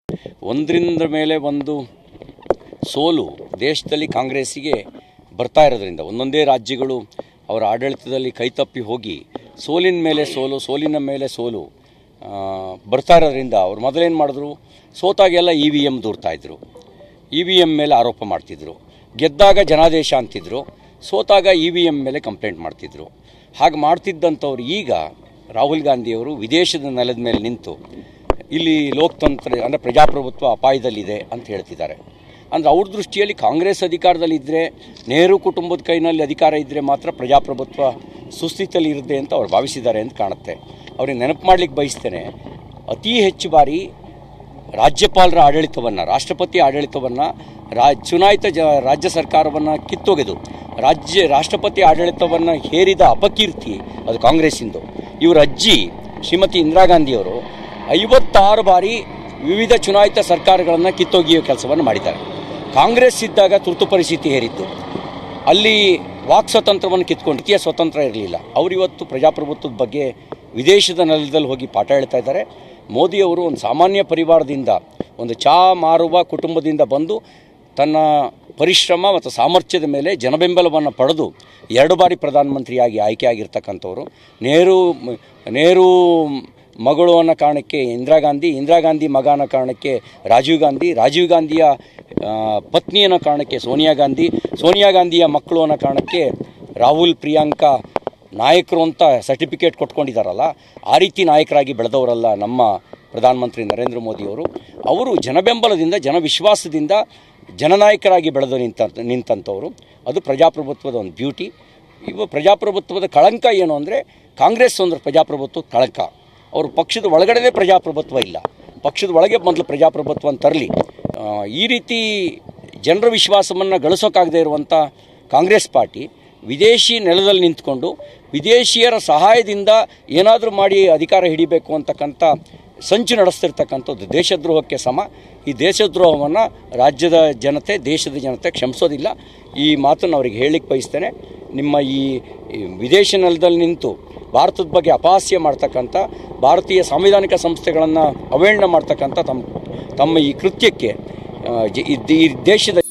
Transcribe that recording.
ಒಂದರಿಂದ ಮೇಲೆ ಒಂದು ಸೋಲು ದೇಶದಲ್ಲಿ ಕಾಂಗ್ರೆಸ್ಸಿಗೆ ಬರ್ತಾ ಇರೋದ್ರಿಂದ ಒಂದೊಂದೇ ರಾಜ್ಯಗಳು ಅವರ ಆಡಳಿತದಲ್ಲಿ ಕೈತಪ್ಪಿ ಹೋಗಿ ಸೋಲಿನ ಮೇಲೆ ಸೋಲು ಸೋಲಿನ ಮೇಲೆ ಸೋಲು ಆ, ಬರ್ತಾ ಇರೋದ್ರಿಂದ ಅವ್ರು ಮೊದಲೇನು ಮಾಡಿದ್ರು ಸೋತಾಗೆಲ್ಲ ಇ ವಿ ಎಮ್ ದೂರ್ತಾಯಿದ್ರು ಇ ವಿ ಎಮ್ ಮೇಲೆ ಆರೋಪ ಮಾಡ್ತಿದ್ರು ಗೆದ್ದಾಗ ಜನಾದೇಶ ಅಂತಿದ್ರು ಸೋತಾಗ ಇ ವಿ ಎಮ್ ಮೇಲೆ ಕಂಪ್ಲೇಂಟ್ ಮಾಡ್ತಿದ್ರು ಹಾಗೆ ಮಾಡ್ತಿದ್ದಂಥವ್ರು ಈಗ ರಾಹುಲ್ ಗಾಂಧಿಯವರು ವಿದೇಶದ ನೆಲದ ಮೇಲೆ ನಿಂತು ಇಲ್ಲಿ ಲೋಕತಂತ್ರ ಅಂದರೆ ಪ್ರಜಾಪ್ರಭುತ್ವ ಅಪಾಯದಲ್ಲಿದೆ ಅಂತ ಹೇಳ್ತಿದ್ದಾರೆ ಅಂದರೆ ಅವ್ರ ದೃಷ್ಟಿಯಲ್ಲಿ ಕಾಂಗ್ರೆಸ್ ಅಧಿಕಾರದಲ್ಲಿದ್ದರೆ ನೆಹರು ಕುಟುಂಬದ ಕೈನಲ್ಲಿ ಅಧಿಕಾರ ಇದ್ದರೆ ಮಾತ್ರ ಪ್ರಜಾಪ್ರಭುತ್ವ ಸುಸ್ಥಿತಿಯಲ್ಲಿ ಇರುತ್ತೆ ಅಂತ ಅವ್ರು ಭಾವಿಸಿದ್ದಾರೆ ಅಂತ ಕಾಣುತ್ತೆ ಅವ್ರಿಗೆ ನೆನಪು ಮಾಡ್ಲಿಕ್ಕೆ ಬಯಸ್ತೇನೆ ಅತಿ ಹೆಚ್ಚು ಬಾರಿ ರಾಜ್ಯಪಾಲರ ಆಡಳಿತವನ್ನು ರಾಷ್ಟ್ರಪತಿ ಆಡಳಿತವನ್ನು ರಾ ಚುನಾಯಿತ ಜ ರಾಜ್ಯ ಸರ್ಕಾರವನ್ನು ಕಿತ್ತೊಗೆದು ರಾಜ್ಯ ರಾಷ್ಟ್ರಪತಿ ಆಡಳಿತವನ್ನು ಹೇರಿದ ಅಪಕೀರ್ತಿ ಅದು ಕಾಂಗ್ರೆಸ್ಸಿಂದು ಇವರ ಅಜ್ಜಿ ಶ್ರೀಮತಿ ಇಂದಿರಾ ಗಾಂಧಿಯವರು ಐವತ್ತಾರು ಬಾರಿ ವಿವಿಧ ಚುನಾಯಿತ ಸರ್ಕಾರಗಳನ್ನು ಕಿತ್ತೊಗೆಯುವ ಕೆಲಸವನ್ನು ಮಾಡಿದ್ದಾರೆ ಕಾಂಗ್ರೆಸ್ ಇದ್ದಾಗ ತುರ್ತು ಪರಿಸ್ಥಿತಿ ಹೇರಿತ್ತು ಅಲ್ಲಿ ವಾಕ್ ಸ್ವಾತಂತ್ರ್ಯವನ್ನು ಕಿತ್ಕೊಂಡು ರೀತಿಯ ಸ್ವತಂತ್ರ ಇರಲಿಲ್ಲ ಅವರಿವತ್ತು ಪ್ರಜಾಪ್ರಭುತ್ವದ ಬಗ್ಗೆ ವಿದೇಶದ ನೆಲದಲ್ಲಿ ಹೋಗಿ ಪಾಠ ಹೇಳ್ತಾ ಇದ್ದಾರೆ ಮೋದಿಯವರು ಒಂದು ಸಾಮಾನ್ಯ ಪರಿವಾರದಿಂದ ಒಂದು ಚಾ ಮಾರುವ ಕುಟುಂಬದಿಂದ ಬಂದು ತನ್ನ ಪರಿಶ್ರಮ ಮತ್ತು ಸಾಮರ್ಥ್ಯದ ಮೇಲೆ ಜನಬೆಂಬಲವನ್ನು ಪಡೆದು ಎರಡು ಬಾರಿ ಪ್ರಧಾನಮಂತ್ರಿಯಾಗಿ ಆಯ್ಕೆಯಾಗಿರ್ತಕ್ಕಂಥವ್ರು ನೆಹರು ನೆಹರು ಮಗಳು ಅನ್ನೋ ಕಾರಣಕ್ಕೆ ಇಂದಿರಾ ಗಾಂಧಿ ಇಂದಿರಾ ಗಾಂಧಿ ಮಗ ಅನ್ನೋ ಕಾರಣಕ್ಕೆ ರಾಜೀವ್ ಗಾಂಧಿ ರಾಜೀವ್ ಗಾಂಧಿಯ ಆ, ಪತ್ನಿ ಅನ್ನೋ ಕಾರಣಕ್ಕೆ ಸೋನಿಯಾ ಗಾಂಧಿ ಸೋನಿಯಾ ಗಾಂಧಿಯ ಮಕ್ಕಳು ಅನ್ನೋ ಕಾರಣಕ್ಕೆ ರಾಹುಲ್ ಪ್ರಿಯಾಂಕಾ ನಾಯಕರು ಅಂತ ಸರ್ಟಿಫಿಕೇಟ್ ಕೊಟ್ಕೊಂಡಿದ್ದಾರಲ್ಲ ಆ ರೀತಿ ನಾಯಕರಾಗಿ ಬೆಳೆದವರಲ್ಲ ನಮ್ಮ ಪ್ರಧಾನಮಂತ್ರಿ ನರೇಂದ್ರ ಮೋದಿಯವರು ಅವರು ಜನಬೆಂಬಲದಿಂದ ಜನವಿಶ್ವಾಸದಿಂದ ಜನನಾಯಕರಾಗಿ ಬೆಳೆದು ನಿಂತ ನಿಂತಂಥವ್ರು ಅದು ಪ್ರಜಾಪ್ರಭುತ್ವದ ಒಂದು ಬ್ಯೂಟಿ ಇವು ಪ್ರಜಾಪ್ರಭುತ್ವದ ಕಳಂಕ ಏನು ಅಂದರೆ ಕಾಂಗ್ರೆಸ್ ಒಂದು ಪ್ರಜಾಪ್ರಭುತ್ವ ಕಳಂಕ ಅವ್ರ ಪಕ್ಷದ ಒಳಗಡೆನೇ ಪ್ರಜಾಪ್ರಭುತ್ವ ಇಲ್ಲ ಪಕ್ಷದ ಒಳಗೆ ಮೊದಲು ಪ್ರಜಾಪ್ರಭುತ್ವ ತರಲಿ ಈ ರೀತಿ ಜನರ ವಿಶ್ವಾಸವನ್ನು ಗಳಿಸೋಕ್ಕಾಗದೇ ಇರುವಂಥ ಕಾಂಗ್ರೆಸ್ ಪಾರ್ಟಿ ವಿದೇಶಿ ನೆಲದಲ್ಲಿ ನಿಂತ್ಕೊಂಡು ವಿದೇಶಿಯರ ಸಹಾಯದಿಂದ ಏನಾದರೂ ಮಾಡಿ ಅಧಿಕಾರ ಹಿಡಿಬೇಕು ಅಂತಕ್ಕಂಥ ಸಂಚು ನಡೆಸ್ತಿರ್ತಕ್ಕಂಥದ್ದು ದೇಶದ್ರೋಹಕ್ಕೆ ಸಮ ಈ ದೇಶದ್ರೋಹವನ್ನು ರಾಜ್ಯದ ಜನತೆ ದೇಶದ ಜನತೆ ಕ್ಷಮಿಸೋದಿಲ್ಲ ಈ ಮಾತನ್ನು ಅವರಿಗೆ ಹೇಳಲಿಕ್ಕೆ ಬಯಸ್ತೇನೆ ನಿಮ್ಮ ಈ ಈ ವಿದೇಶ ನೆಲದಲ್ಲಿ ನಿಂತು ಭಾರತದ ಬಗ್ಗೆ ಅಪಹಾಸ್ಯ ಮಾಡ್ತಕ್ಕಂಥ ಭಾರತೀಯ ಸಾಂವಿಧಾನಿಕ ಸಂಸ್ಥೆಗಳನ್ನು ಅವೇಳನ ಮಾಡ್ತಕ್ಕಂಥ ತಮ್ಮ ತಮ್ಮ ಈ ಕೃತ್ಯಕ್ಕೆ ಆ, ಜ- ಈ ದೇ- ಈ ದೇಶದ